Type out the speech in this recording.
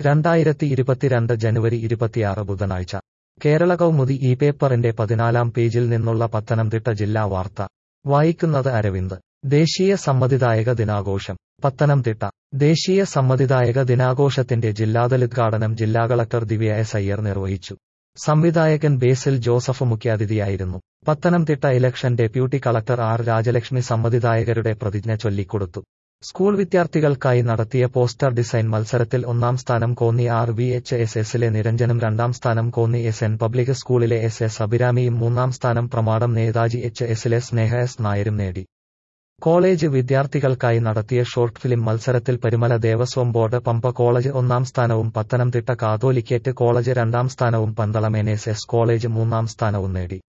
രണ്ടായിരത്തി ഇരുപത്തിരണ്ട് ജനുവരി ഇരുപത്തിയാറ് ബുധനാഴ്ച കേരള കൗമുദി ഈ പേപ്പറിന്റെ പതിനാലാം പേജിൽ നിന്നുള്ള പത്തനംതിട്ട ജില്ലാ വാർത്ത വായിക്കുന്നത് അരവിന്ദ് ദേശീയ സമ്മതിദായക ദിനാഘോഷം പത്തനംതിട്ട ദേശീയ സമ്മതിദായക ദിനാഘോഷത്തിന്റെ ജില്ലാതലുദ്ഘാടനം ജില്ലാ കളക്ടർ ദിവ്യ എസ് അയ്യർ നിർവഹിച്ചു സംവിധായകൻ ബേസിൽ ജോസഫ് മുഖ്യാതിഥിയായിരുന്നു Pathanamthitta election deputy collector R Rajalakshmi സമ്മതിദായകരുടെ പ്രതിജ്ഞ ചൊല്ലിക്കൊടുത്തു സ്കൂൾ വിദ്യാർത്ഥികൾക്കായി നടത്തിയ പോസ്റ്റർ ഡിസൈൻ മത്സരത്തിൽ ഒന്നാം സ്ഥാനം Konni R V H S എസിലെ നിരഞ്ജനും രണ്ടാം സ്ഥാനം കോന്നി എസ് എൻ പബ്ലിക് സ്കൂളിലെ എസ് എസ് അഭിരാമിയും മൂന്നാം സ്ഥാനം പ്രമാടം നേതാജി എച്ച് എസിലെ സ്നേഹ എസ് നായരും നേടി കോളേജ് വിദ്യാർത്ഥികൾക്കായി നടത്തിയ ഷോർട്ട് ഫിലിം മത്സരത്തിൽ പരിമല ദേവസ്വം ബോർഡ് പമ്പ കോളേജ് ഒന്നാം സ്ഥാനവും പത്തനംതിട്ട കാതോലിക്കേറ്റ് കോളേജ് രണ്ടാം സ്ഥാനവും Pandalam N S S college മൂന്നാം സ്ഥാനവും നേടി